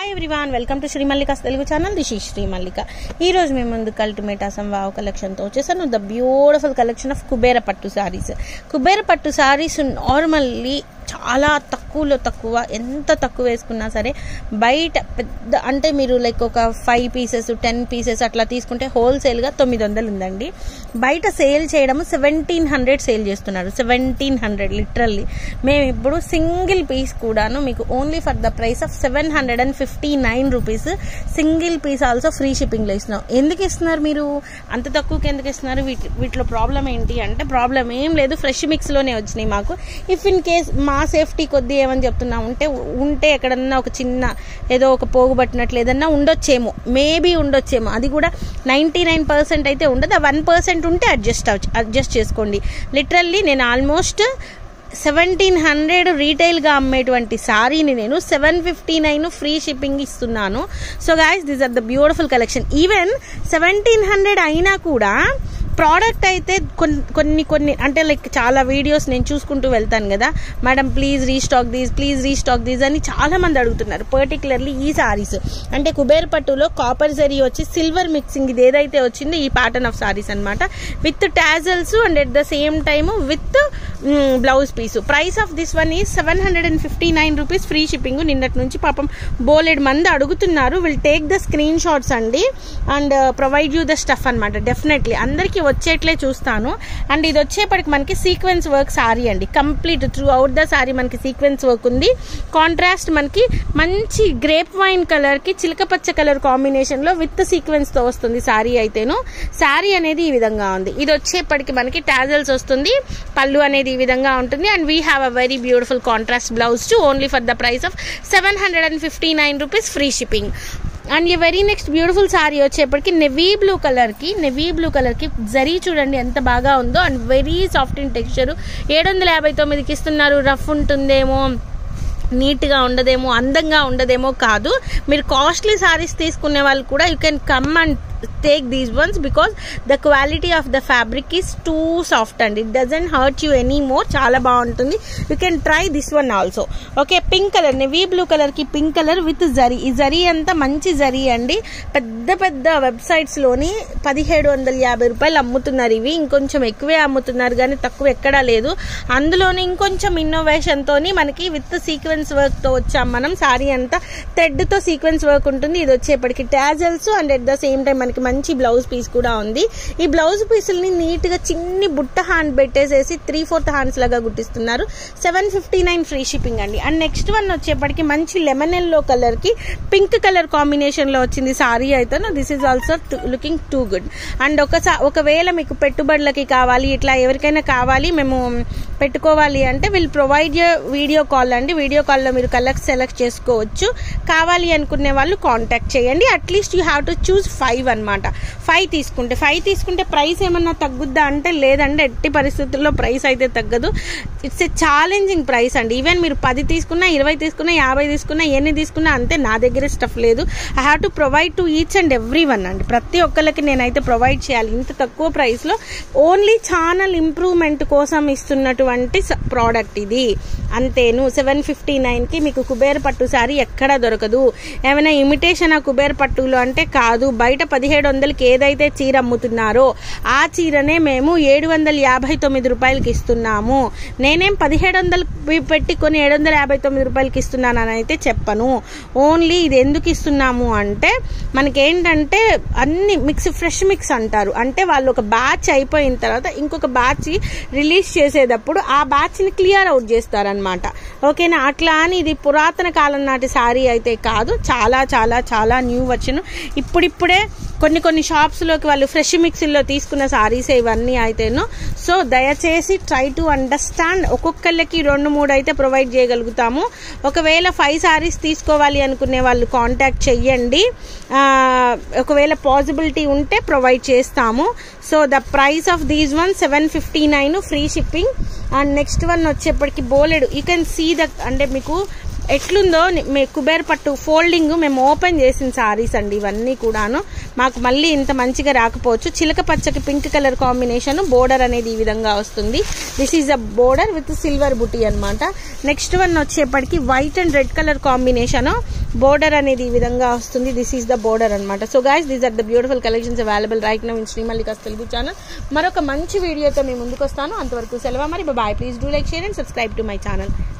hi everyone welcome to Sri Mallika's Telugu channel this ఈ శ్రీ మల్లిక ఈ రోజు మేము ముందుకు అల్టిమేట్ అసం వావ్ కలెక్షన్తో వచ్చేసాను the beautiful collection of Kubera pattu saris Kubera pattu saris normally చాలా తక్కువలో తక్కువ ఎంత తక్కువ వేసుకున్నా సరే బయట పెద్ద అంటే మీరు లైక్ ఒక ఫైవ్ పీసెస్ టెన్ పీసెస్ అట్లా తీసుకుంటే హోల్సేల్గా తొమ్మిది వందలు ఉందండి బయట సేల్ చేయడం సెవెంటీన్ హండ్రెడ్ సేల్ చేస్తున్నారు సెవెంటీన్ హండ్రెడ్ లిటరల్లీ మేము ఇప్పుడు సింగిల్ పీస్ కూడాను మీకు only for the price of seven hundred and fifty nine rupees single piece also free షిప్పింగ్లో ఇస్తున్నాం ఎందుకు ఇస్తున్నారు మీరు అంత తక్కువకి ఎందుకు ఇస్తున్నారు వీటి వీటిలో ప్రాబ్లం ఏంటి అంటే ప్రాబ్లం ఏం లేదు ఫ్రెష్ మిక్స్లోనే వచ్చినాయి మాకు ఇఫ్ ఇన్ కేస్ మా సేఫ్టీ కొద్దీ ఏమని చెప్తున్నా ఉంటే ఉంటే ఎక్కడన్నా ఒక చిన్న ఏదో ఒక పోగు పట్టినట్లు ఏదన్నా ఉండొచ్చేమో మేబీ ఉండొచ్చేమో అది కూడా నైంటీ నైన్ పర్సెంట్ అయితే ఉండదు ఆ వన్ పర్సెంట్ ఉంటే అడ్జస్ట్ అడ్జస్ట్ చేసుకోండి లిటరల్లీ నేను ఆల్మోస్ట్ సెవెంటీన్ హండ్రెడ్ రీటైల్గా అమ్మేటువంటి సారీని నేను seven fifty nine free shipping ఇస్తున్నాను so guys this are the beautiful collection even seventeen hundred అయినా కూడా ప్రోడక్ట్ అయితే కొన్ని కొన్ని కొన్ని అంటే లైక్ చాలా వీడియోస్ నేను చూసుకుంటూ వెళ్తాను కదా madam please restock these please restock these అని చాలా మంది అడుగుతున్నారు పర్టికులర్లీ ఈ సారీస్ అంటే కుబేర్ పట్టులో కాపర్ జరీ వచ్చి సిల్వర్ మిక్సింగ్ ఇది ఏదైతే వచ్చిందో ఈ ప్యాటర్న్ ఆఫ్ సారీస్ అనమాట with tassels and at the same time with blouse piece price of this one is seven hundred and fifty nine rupees free shipping నిన్నటి నుంచి పాపం బోలెడ్ మంది అడుగుతున్నారు will take the screenshots అండి and provide you the stuff అనమాట definitely అందరికీ వచ్చేట్లే చూస్తాను అండ్ ఇది వచ్చేప్పటికి మనకి సీక్వెన్స్ వర్క్ సారీ అండి complete throughout the sari మనకి సీక్వెన్స్ వర్క్ ఉంది కాంట్రాస్ట్ మనకి మంచి గ్రేప్ వైన్ కలర్ కి చిలకపచ్చ కలర్ కాంబినేషన్ లో విత్ సీక్వెన్స్ తో వస్తుంది సారీ అయితేను సారీ అనేది ఈ విధంగా ఉంది ఇది వచ్చేప్పటికి మనకి టాజల్స్ వస్తుంది పళ్ళు అనేది ఈ విధంగా ఉంటుంది and we have a very beautiful contrast blouse too only for the price of seven hundred and fifty nine rupees free shipping and ఈ వెరీ నెక్స్ట్ బ్యూటిఫుల్ సారీ వచ్చేప్పటికి నెవీ బ్లూ కలర్కి నెవీ బ్లూ కలర్కి జరీ చూడండి ఎంత బాగా ఉందో and very soft in texture ఏడు వందల యాభై తొమ్మిదికి ఇస్తున్నారు రఫ్ ఉంటుందేమో నీట్గా ఉండదేమో అందంగా ఉండదేమో కాదు మీరు కాస్ట్లీ సారీస్ తీసుకునే వాళ్ళు కూడా you can come and take these ones because the quality of the fabric is too soft and it doesn't hurt you any more చాలా బాగుంటుంది you can try this one also okay pink colour navy blue కలర్కి pink colour with zari ఈ జరీ అంతా మంచి జరీ అండి పెద్ద పెద్ద వెబ్సైట్స్లోని పదిహేడు వందల యాభై రూపాయలు అమ్ముతున్నారు ఇవి ఇంకొంచెం ఎక్కువే అమ్ముతున్నారు కానీ తక్కువ ఎక్కడా లేదు అందులోని ఇంకొంచెం ఇన్నోవేషన్తో మనకి విత్ సీక్వెన్స్ వర్క్తో వచ్చాం మనం సారీ అంతా థ్రెడ్తో సీక్వెన్స్ వర్క్ ఉంటుంది ఇది వచ్చేప్పటికి tassels and at the same time మనకి మంచి బ్లౌజ్ పీస్ కూడా ఉంది ఈ బ్లౌజ్ పీసుల్ని నీట్గా చిన్ని బుట్ట హ్యాండ్ పెట్టేసేసి త్రీ ఫోర్త్ హ్యాండ్స్ లాగా గుట్టిస్తున్నారు seven fifty nine free shipping అండి అండ్ నెక్స్ట్ వన్ వచ్చేప్పటికి మంచి లెమన్ ఎల్లో కలర్కి పింక్ కలర్ కాంబినేషన్లో వచ్చింది సారీ అయితే this is also looking too good and ఒకసారి ఒకవేళ మీకు పెట్టుబడులకి కావాలి ఇట్లా ఎవరికైనా కావాలి మేము పెట్టుకోవాలి అంటే విల్ ప్రొవైడ్ వీడియో కాల్ అండి వీడియో కాల్లో మీరు కలర్ సెలెక్ట్ చేసుకోవచ్చు కావాలి అనుకునే వాళ్ళు కాంటాక్ట్ చేయండి at least you have to choose five అనమాట ఫైవ్ తీసుకుంటే ఫైవ్ తీసుకుంటే ప్రైస్ ఏమన్నా తగ్గుద్దా అంటే లేదండి ఎట్టి పరిస్థితుల్లో ప్రైస్ అయితే తగ్గదు ఇట్స్ ఏ ఛాలెంజింగ్ ప్రైస్ అండి ఈవెన్ మీరు పది తీసుకున్నా ఇరవై తీసుకున్నా యాభై తీసుకున్నా ఎన్ని తీసుకున్నా అంతే నా దగ్గర స్టఫ్ లేదు I have to provide to each and every one అండి ప్రతి ఒక్కరికి నేనైతే ప్రొవైడ్ చేయాలి ఇంత తక్కువ ప్రైస్లో ఓన్లీ ఛానల్ ఇంప్రూవ్మెంట్ కోసం ఇస్తున్నటువంటి ప్రోడక్ట్ ఇది అంతేను సెవెన్ ఫిఫ్టీ నైన్కి మీకు కుబేర్ పట్టు సారీ ఎక్కడా దొరకదు ఏమైనా ఇమిటేషన్ ఆ కుబేర్ పట్టులో అంటే కాదు బయట పదిహేడు వందలకి ఏదైతే చీర అమ్ముతున్నారో ఆ చీరనే మేము ఏడు వందల యాభై తొమ్మిది రూపాయలకి ఇస్తున్నాము నేనేం పదిహేడు వందలు పెట్టి కొని ఏడు వందల యాభై తొమ్మిది రూపాయలకి ఇస్తున్నానని అయితే చెప్పను ఓన్లీ ఇది ఎందుకు ఇస్తున్నాము అంటే మనకేంటంటే అన్ని మిక్స్ ఫ్రెష్ మిక్స్ అంటారు అంటే వాళ్ళు ఒక బ్యాచ్ అయిపోయిన తర్వాత ఇంకొక బ్యాచ్ రిలీజ్ చేసేటప్పుడు ఆ బ్యాచ్ని క్లియర్ అవుట్ చేస్తారనమాట ఓకేనా అట్లా అని ఇది పురాతన కాలం నాటి శారీ అయితే కాదు చాలా చాలా చాలా న్యూ వచ్చును ఇప్పుడిప్పుడే కొన్ని కొన్ని షాప్స్లోకి వాళ్ళు ఫ్రెష్ మిక్సీల్లో తీసుకున్న సారీస్ ఇవన్నీ అయితేను సో దయచేసి ట్రై టు అండర్స్టాండ్ ఒక్కొక్కళ్ళకి రెండు మూడు అయితే ప్రొవైడ్ చేయగలుగుతాము ఒకవేళ ఫైవ్ సారీస్ తీసుకోవాలి అనుకునే వాళ్ళు కాంటాక్ట్ చెయ్యండి ఒకవేళ పాసిబిలిటీ ఉంటే ప్రొవైడ్ చేస్తాము so the price of these one seven fifty nine free shipping and next one వచ్చేప్పటికి బోలెడు యూ కెన్ సీ ద అంటే మీకు ఎట్లుందో ని- మే కుబేర్ పట్టు ఫోల్డింగ్ మేము ఓపెన్ చేసిన సారీస్ అండి ఇవన్నీ కూడాను మాకు మళ్ళీ ఇంత మంచిగా రాకపోవచ్చు చిలక పచ్చకి పింక్ కలర్ కాంబినేషన్ బోర్డర్ అనేది ఈ విధంగా వస్తుంది this is a border with silver buti అనమాట నెక్స్ట్ వన్ వచ్చేప్పటికి white and red colour combination border అనేది ఈ విధంగా వస్తుంది దిస్ ఈస్ ద బోర్డర్ అనమాట so guys these are the beautiful collections available right now in Sri Mallika's Telugu channel మరొక మంచి వీడియోతో మేము ముందుకు వస్తాను అంతవరకు సెలవు మరి bye please do like share and subscribe to my channel